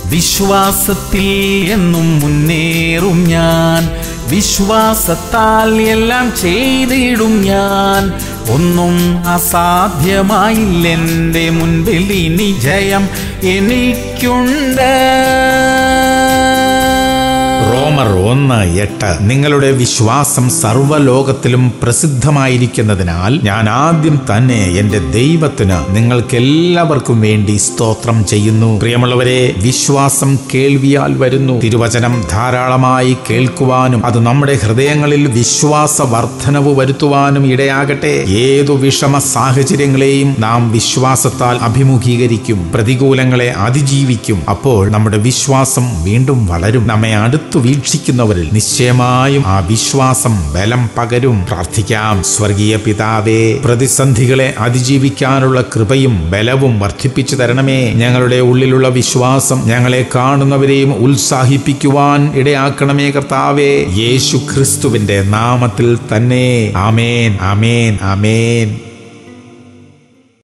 വിശ്വാസത്തിൽ എന്നും മുന്നേറും ഞാൻ വിശ്വാസത്താൽ എല്ലാം ചെയ്തിടും ഞാൻ ഒന്നും അസാധ്യമായില്ലെൻ്റെ മുൻപിൽ ഇനി ജയം എനിക്കുണ്ട് റോമർ ഒന്ന് എട്ട് നിങ്ങളുടെ വിശ്വാസം സർവ്വലോകത്തിലും പ്രസിദ്ധമായിരിക്കുന്നതിനാൽ ഞാൻ ആദ്യം തന്നെ എന്റെ ദൈവത്തിന് നിങ്ങൾക്കെല്ലാവർക്കും വേണ്ടി സ്തോത്രം ചെയ്യുന്നു പ്രിയമുള്ളവരെ വിശ്വാസം കേൾവിയാൽ വരുന്നു തിരുവചനം ധാരാളമായി കേൾക്കുവാനും അത് നമ്മുടെ ഹൃദയങ്ങളിൽ വിശ്വാസ വർധനവ് വരുത്തുവാനും ഇടയാകട്ടെ ഏതു വിഷമ സാഹചര്യങ്ങളെയും നാം വിശ്വാസത്താൽ അഭിമുഖീകരിക്കും പ്രതികൂലങ്ങളെ അതിജീവിക്കും അപ്പോൾ നമ്മുടെ വിശ്വാസം വീണ്ടും വളരും നമ്മെ അടുത്തു വീക്ഷിക്കുന്നവരിൽ നിശ്ചയമായും ആ വിശ്വാസം ബലം പകരും പ്രാർത്ഥിക്കാം സ്വർഗീയ പിതാവേ പ്രതിസന്ധികളെ അതിജീവിക്കാനുള്ള കൃപയും ബലവും വർദ്ധിപ്പിച്ചു തരണമേ ഞങ്ങളുടെ ഉള്ളിലുള്ള വിശ്വാസം ഞങ്ങളെ കാണുന്നവരെയും ഉത്സാഹിപ്പിക്കുവാൻ ഇടയാക്കണമേ കർത്താവേ യേശു ക്രിസ്തുവിന്റെ നാമത്തിൽ തന്നെ ആമേൻ ആമേൻ ആമേൻ